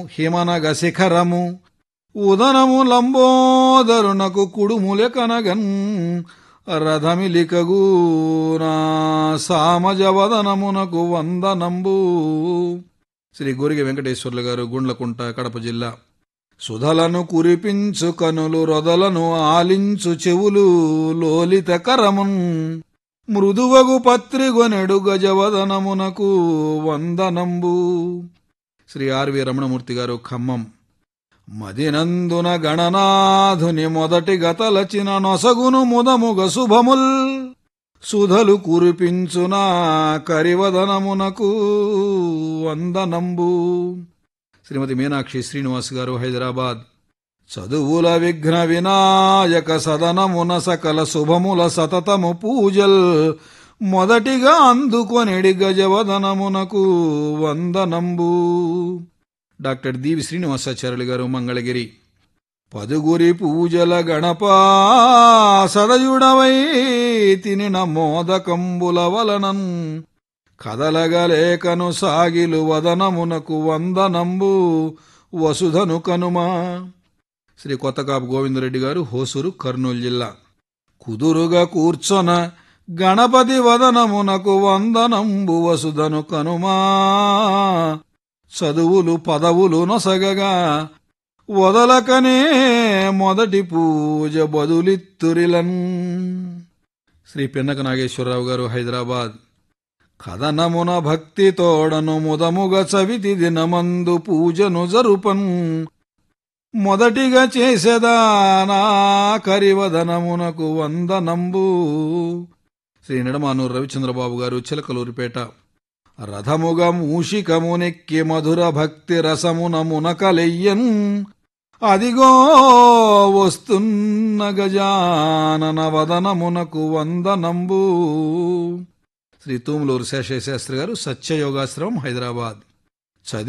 హిమనగ శిఖరము ఉదనము లంబోదరునకు కుడుములె కనగన్ రథమిలికగూనా సామజవదనమునకు వందనంబు శ్రీ గోరిగ వెంకటేశ్వర్లు గారు గుండ్లకుంట కడప జిల్లా సుధలను కురిపించు కనులు రొదలను ఆలించు చెవులు లోలిత కరమున్ మృదువగు పత్రిగొనెడు గజవదనమునకు వందనంబు శ్రీ ఆర్వి రమణమూర్తి గారు ఖమ్మం మదినందున గణనాథుని మొదటి గతలచిన నొసగును ముదముగ శుభముల్ సుధలు కురిపించునా కరివదనమునకు వందనంబు శ్రీమతి మీనాక్షి శ్రీనివాస్ గారు హైదరాబాద్ చదువుల విఘ్న వినాయక సదనమున సకల శుభముల సతతము పూజల్ మొదటిగా అందుకొనిడి గజవదనమునకు వందనంబు డాక్టర్ దీవి శ్రీనివాసాచార్యులు గారు మంగళగిరి పదుగురి పూజల గణప సదయుడవై తినిన మోదకంబుల వలనన్ కదలగలేకను సాగిలు వదనమునకు వందనంబు వసుధను కనుమా శ్రీ కొత్తకాపు గోవిందరెడ్డి గారు హోసూరు కర్నూలు జిల్లా కుదురుగా కూర్చొన గణపతి వదనమునకు వందనంబు వసుధను కనుమా చదువులు పదవులు నొసగగా వదలకనే మొదటి పూజ బదులిత్తురిలన్ శ్రీ పిన్నక నాగేశ్వరరావు గారు హైదరాబాద్ కథనమున భక్తి తోడను ముదముగ చవితి దినమందు పూజను జరుపన్ మొదటిగా చేసేదానా కరివదనమునకు వందనంబు శ్రీ నిడమానూరు రవిచంద్రబాబు గారు చిలకలూరిపేట రథముగ మూషికమునెక్కి మధుర భక్తి రసమున మునకలెయ్యన్ అదిగో వస్తున్న గజానన వదనమునకు వందనంబు శ్రీ తూములూరు శేషశాస్త్రి గారు సత్యయోగాశ్రమం హైదరాబాద్